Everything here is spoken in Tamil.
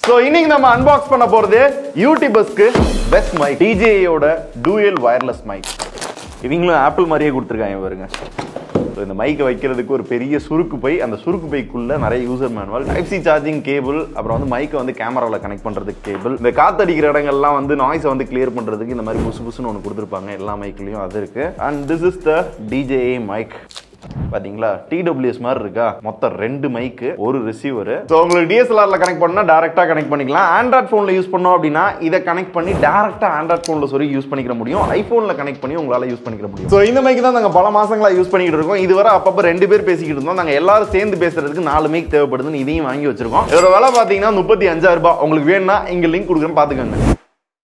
ஸோ இன்னைக்கு நம்ம அன்பாக்ஸ் பண்ண போறது யூடியூபர்ஸ்க்கு பெஸ்ட் மைக் டிஜேயோட டூயல் வயர்லெஸ் மைக் இவங்களும் ஆப்பிள் மாதிரியே கொடுத்துருக்காங்க பாருங்க ஸோ இந்த மைக்கை வைக்கிறதுக்கு ஒரு பெரிய சுருக்கு பை அந்த சுருக்கு பைக்குள்ள நிறைய user manual type C charging cable அப்புறம் வந்து மைக்கை வந்து கேமராவில் கனெக்ட் பண்ணுறதுக்கு கேபிள் இந்த காத்தடிக்கிற இடங்கள்லாம் வந்து நாய்ஸை வந்து கிளியர் பண்ணுறதுக்கு இந்த மாதிரி புசு புசுன்னு ஒன்று கொடுத்துருப்பாங்க எல்லா மைக்லையும் அது இருக்கு and this is the DJI mic பாத்தீங்களா டிடபிள்யூஎஸ் மாதிரி இருக்கா மொத்தம் ரெண்டு மைக்கு ஒரு ரிசீவர் ஸோ உங்களுக்கு டிஎஸ்எல்ஆர்ல கனெக்ட் பண்ணா டேரக்டா கனெக்ட் பண்ணிக்கலாம் ஆண்ட்ராய்ட் ஃபோன்ல யூஸ் பண்ணோம் அப்படின்னா இதை கனெக்ட் பண்ணி டேரக்டா ஆண்ட்ராய்ட் ஃபோன்ல சொல்லி யூஸ் பண்ணிக்கிற முடியும் ஐபோன்ல கனெக்ட் பண்ணி உங்களால யூஸ் பண்ணிக்கிற முடியும் ஸோ இந்த மைக்கு தான் நாங்க பல மாசங்களா யூஸ் பண்ணிக்கிட்டு இருக்கோம் இதுவரை அப்பப்போ ரெண்டு பேர் பேசிக்கிட்டு இருந்தோம் நாங்க எல்லாரும் சேர்ந்து பேசுறதுக்கு நாலு மைக் தேவைப்படுதுன்னு இதையும் வாங்கி வச்சிருக்கோம் இதோட விலை பாத்தீங்கன்னா முப்பத்தி அஞ்சாயிரம் ரூபாய் உங்களுக்கு வேணும்னா இங்க லிங்க் கொடுக்குறேன் பாத்துக்கோங்க